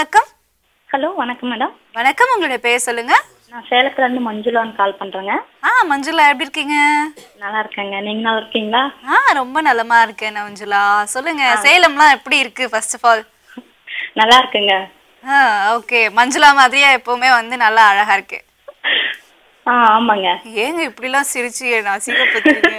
வணக்கம் ஹலோ வணக்கம் மேடம் வணக்கம் உங்களுடைய பேர் சொல்லுங்க நான் சேலத்துல இருந்து மஞ்சுளான்னு கால் பண்றேங்க ஆ மஞ்சுளா எப்படி இருக்கீங்க நல்லா இருக்கேங்க நீங்க நல்லா இருக்கீங்களா ஆ ரொம்ப நலமா இருக்கேன் மஞ்சுளா சொல்லுங்க சேலம்லாம் எப்படி இருக்கு ஃபர்ஸ்ட் ஆஃப் ஆல் நல்லா இருக்குங்க ஆ ஓகே மஞ்சுளா மாதிரியே எப்பவுமே வந்து நல்லா அழகா இருக்கு ஆ ஆமாங்க ஏங்க இப்படிலாம் சிரிச்சு என்ன அசிங்கப்படுத்துறீங்க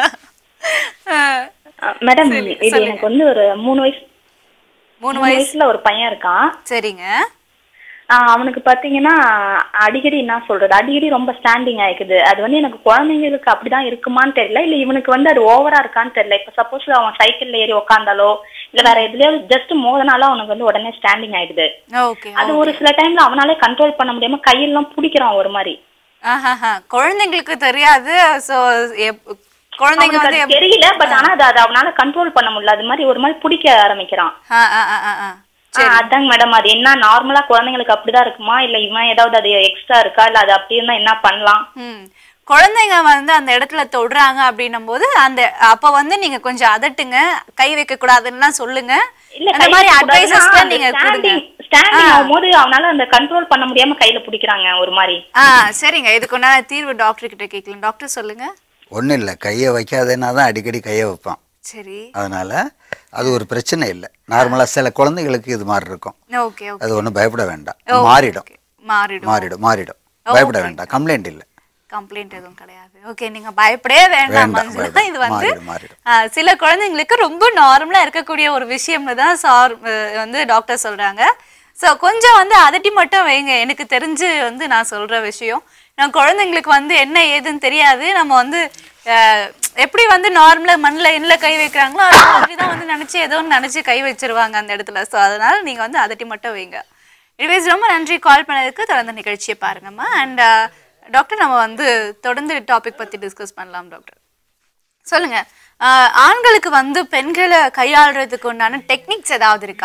ஆ, ஆ, மேடம் இது எனக்கு வந்து ஒரு மூணு வயசு மூணு மூணு வயசு வயசுல ஒரு பையன் இருக்கான் சரிங்க ஆ, அவனுக்கு பாத்தீங்கன்னா அடிக்கடி என்ன சொல்றது அடிக்கடி ரொம்ப ஸ்டாண்டிங் ஆயிக்குது அது வந்து எனக்கு குழந்தைங்களுக்கு அப்படிதான் இருக்குமான்னு தெரியல இல்ல இவனுக்கு வந்து அது ஓவரா இருக்கான்னு தெரியல இப்ப சப்போஸ் அவன் சைக்கிள்ல ஏறி உக்காந்தாலோ இல்ல வேற எதுலயோ ஜஸ்ட் மோதனால அவனுக்கு வந்து உடனே ஸ்டாண்டிங் ஆயிடுது ஓகே அது ஒரு சில டைம்ல அவனாலே கண்ட்ரோல் பண்ண முடியாம கையெல்லாம் பிடிக்கிறான் ஒரு மாதிரி ஆஹாஹா குழந்தைங்களுக்கு தெரியாது ஸோ குழந்தைங்க அவனுக்கு வந்து அது தெரியல பட் ஆனா அது அது அவனால கண்ட்ரோல் பண்ண முடியல அது மாதிரி ஒரு மாதிரி பிடிக்க ஆரம்பிக்கிறான் ஆ ஆ ஆ ஆ, ஆ ஆ, அதாங்க மேடம் அது என்ன நார்மலா குழந்தைங்களுக்கு அப்படிதான் இருக்குமா இல்ல இவன் ஏதாவது அது எக்ஸ்ட்ரா இருக்கா இல்ல அது அப்படி இருந்தா என்ன பண்ணலாம் ம் குழந்தைங்க வந்து அந்த இடத்துல தொடுறாங்க அப்படின்னும் போது அந்த அப்ப வந்து நீங்க கொஞ்சம் அதட்டுங்க கை வைக்க கூடாதுன்னா சொல்லுங்க இல்ல அந்த மாதிரி அட்வைசஸ்ல நீங்க கொடுங்க ஸ்டாண்டிங் ஆகும்போது அவனால அந்த கண்ட்ரோல் பண்ண முடியாம கையில பிடிக்கிறாங்க ஒரு மாதிரி ஆ சரிங்க இதுக்கு உண்டான தீர்வு டாக்டர் கிட்ட கேட்கலாம் டாக்டர் சொல்லுங்க ஒன்றும் இல்லை கையை வைக்காதேன்னா தான் அடிக்கடி கையை வைப்பான் சரி அதனால் அது ஒரு பிரச்சனை இல்லை நார்மலாக சில குழந்தைகளுக்கு இது மாதிரி இருக்கும் ஓகே ஓகே அது ஒன்றும் பயப்பட வேண்டாம் மாறிடும் மாறிடும் மாறிடும் மாறிடும் பயப்பட வேண்டாம் கம்ப்ளைண்ட் இல்லை கம்ப்ளைண்ட் எதுவும் கிடையாது ஓகே நீங்க பயப்படவே வேண்டாம் வேண்டாம், மஞ்சள் வேண்டாம். இது வந்து மாறிடும், மாறிடும். ஆ, சில குழந்தைங்களுக்கு ரொம்ப நார்மலா இருக்கக்கூடிய ஒரு விஷயம்னு தான் சார் அஹ், வந்து டாக்டர் சொல்றாங்க ஸோ கொஞ்சம் வந்து அதட்டி மட்டும் வைங்க எனக்கு தெரிஞ்சு வந்து நான் சொல்ற விஷயம் நான் குழந்தைங்களுக்கு வந்து என்ன ஏதுன்னு தெரியாது நம்ம வந்து அஹ், எப்படி வந்து நார்மலா மண்ணில் எண்ணில் கை வைக்கிறாங்களோ அது மாதிரி தான் வந்து நினைச்சு ஏதோ ஒன்று நினைச்சு கை வச்சிருவாங்க அந்த இடத்துல ஸோ அதனால நீங்க வந்து அதட்டி மட்டும் வைங்க இனிவேஸ் ரொம்ப நன்றி கால் பண்ணதுக்கு தொடர்ந்து நிகழ்ச்சியை பாருங்கம்மா அண்ட் டாக்டர் நம்ம வந்து தொடர்ந்து டாபிக் பத்தி டிஸ்கஸ் பண்ணலாம் டாக்டர் சொல்லுங்க ஆஹ் ஆண்களுக்கு வந்து பெண்களை கையாளுறதுக்கு உண்டான டெக்னிக்ஸ் ஏதாவது இருக்கா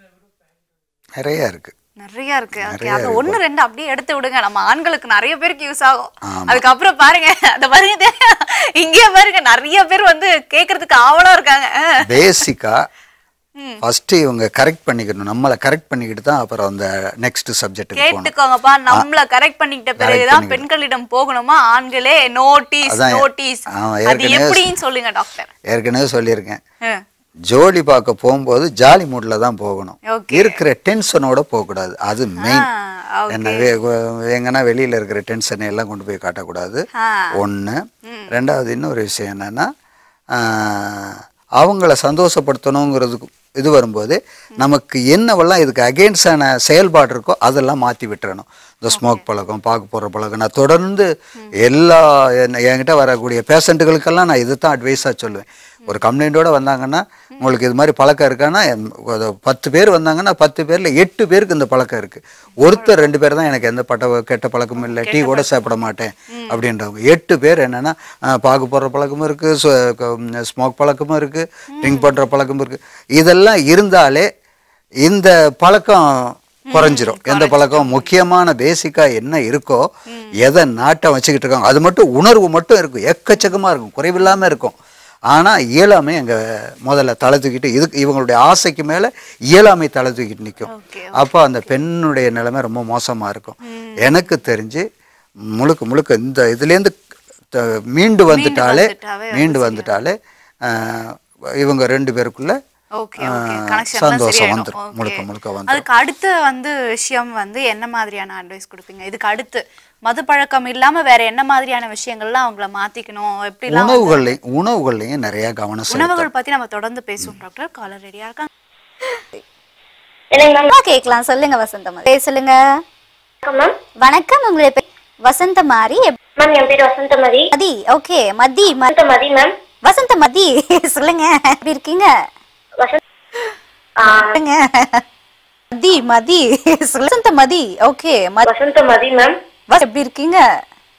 நிறைய இருக்குது நிறைய இருக்கு ஓகே அது ஒண்ணு ரெண்டு அப்படியே எடுத்து விடுங்க நம்ம ஆண்களுக்கு நிறைய பேருக்கு யூஸ் ஆகும் அதுக்கப்புறம் பாருங்க அந்த பாருங்க இங்கேயே பாருங்க நிறைய பேர் வந்து கேட்கறதுக்கு ஆவலா இருக்காங்க அஹ். பேசிக்காக ஃபஸ்ட்டு இவங்க கரெக்ட் பண்ணிக்கணும் நம்மளை கரெக்ட் பண்ணிக்கிட்டு தான் அப்புறம் அந்த நெக்ஸ்ட் சப்ஜெக்ட்டுக்கு போகணும் கேட்டுக்கோங்கப்பா நம்மள கரெக்ட் பண்ணிக்கிட்ட பிறகுதான் பெண்களிடம் போகணுமா ஆண்களே நோட்டீஸ் அதான் நோட்டீஸ் ஆமா, அது ஏற்கனவே எப்படின்னு சொல்லுங்க டாக்டர் ஏற்கனவே சொல்லியிருக்கேன் அஹ். ஜோலி பார்க்க போகும்போது ஜாலி மூடில் தான் போகணும் Okay. இருக்கிற டென்ஷனோட போகக்கூடாது அது மெயின் ஆ, okay. என்ன வே- வே- எங்கன்னா வெளியில் இருக்கிற டென்ஷனை எல்லாம் கொண்டு போய் காட்டக்கூடாது ஆ. ஒன்று ரெண்டாவது இன்னொரு விஷயம் என்னன்னா ஆஹ், அவங்கள சந்தோஷப்படுத்தணுங்கிறதுக்கு இது வரும்போது நமக்கு என்னவெல்லாம் இதுக்கு அகெயின்ஸ்டான செயல்பாடு இருக்கோ அதெல்லாம் மாற்றி விட்டுறணும் இந்த ஸ்மோக் பழக்கம் பார்க்க போகிற பழக்கம் நான் தொடர்ந்து எல்லா என்ன- என்கிட்ட வரக்கூடிய பேஷண்ட்டுகளுக்கெல்லாம் நான் இது தான் அட்வைஸாக சொல்லுவேன் ஒரு கம்ப்ளைண்ட்டோட வந்தாங்கன்னா உங்களுக்கு இது மாதிரி பழக்கம் இருக்கான்னா என் ஒரு பத்து பேர் வந்தாங்கன்னா பத்து பேரில் எட்டு பேருக்கு இந்த பழக்கம் இருக்குது ஒருத்தர் ரெண்டு பேர் தான் எனக்கு எந்த பட்ட கெட்ட பழக்கமும் இல்லை டீ கூட சாப்பிட மாட்டேன் அப்படின்றவங்க எட்டு பேர் என்னென்னா பாகு போடுற பழக்கமும் இருக்குது ஸ்மோக் பழக்கமும் இருக்குது ட்ரிங்க் பண்ணுற பழக்கமும் இருக்குது இதெல்லாம் இருந்தாலே இந்த பழக்கம் குறைஞ்சிரும் எந்த பழக்கம் முக்கியமான பேசிக்காக என்ன இருக்கோ எதை நாட்டம் வச்சுக்கிட்டு இருக்காங்க அது மட்டும் உணர்வு மட்டும் இருக்கும் எக்கச்சக்கமாக இருக்கும் குறைவில்லாமல் இருக்கும் ஆனால் இயலாமை அங்கே முதல்ல தலை தூக்கிட்டு இதுக்கு இவங்களுடைய ஆசைக்கு மேலே இயலாமை தலை தூக்கிட்டு நிற்கும் Okay, அப்போ அந்த பெண்ணுடைய நிலைமை ரொம்ப மோசமாக இருக்கும் எனக்கு தெரிஞ்சு முழுக்க முழுக்க இந்த இதுலேருந்து த- மீண்டு வந்துட்டாலே வந்துட்டாவே மீண்டு வந்துட்டாலே ஆஹ், இவங்க ரெண்டு பேருக்குள்ள ஓகே ஓகே ஆஹ், கனெக்ஷன் சந்தோஷம் வந்துரும். முழுக்க முழுக்க வந்துரும். அதுக்கு அடுத்த வந்து விஷயம் வந்து என்ன மாதிரியான அட்வைஸ் கொடுப்பீங்க இதுக்கு அடுத்து மது பழக்கம் இல்லாம வேற என்ன மாதிரியான விஷயங்கள்லாம் அவங்கள மாத்திக்கணும் எப்படிலாம் வந்து- உணவுகள்லையும் உணவுகள்லையும் நிறைய கவனம் செலுத்தணும் உணவுகள் பத்தி நம்ம தொடர்ந்து பேசுவோம் டாக்டர் காலர் ரெடியா இருக்காங்க இல்லைங்க மேம் கேட்கலாம் சொல்லுங்க வசந்தம் பேர் சொல்லுங்க வணக்கம் மேம் வணக்கம் உங்களுடைய பேர் வசந்த மாரி மேம் என் பேர் வசந்தமதி மதி ஓகே மதி ம- வசந்தமதி மேம் வசந்த மதி சொல்லுங்க எப்படி இருக்கீங்க வசந்த் ஆ, சொல்லுங்க மதி மதி வசந்த மதி ஓகே மதி வசந்தமதி மேம் வச- எப்படி இருக்கீங்க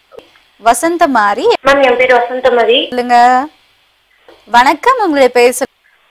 வசந்த மாரி மேம் என் பேர் வசந்தமதி சொல்லுங்க வணக்கம் உங்களுடைய பேர் சொல்-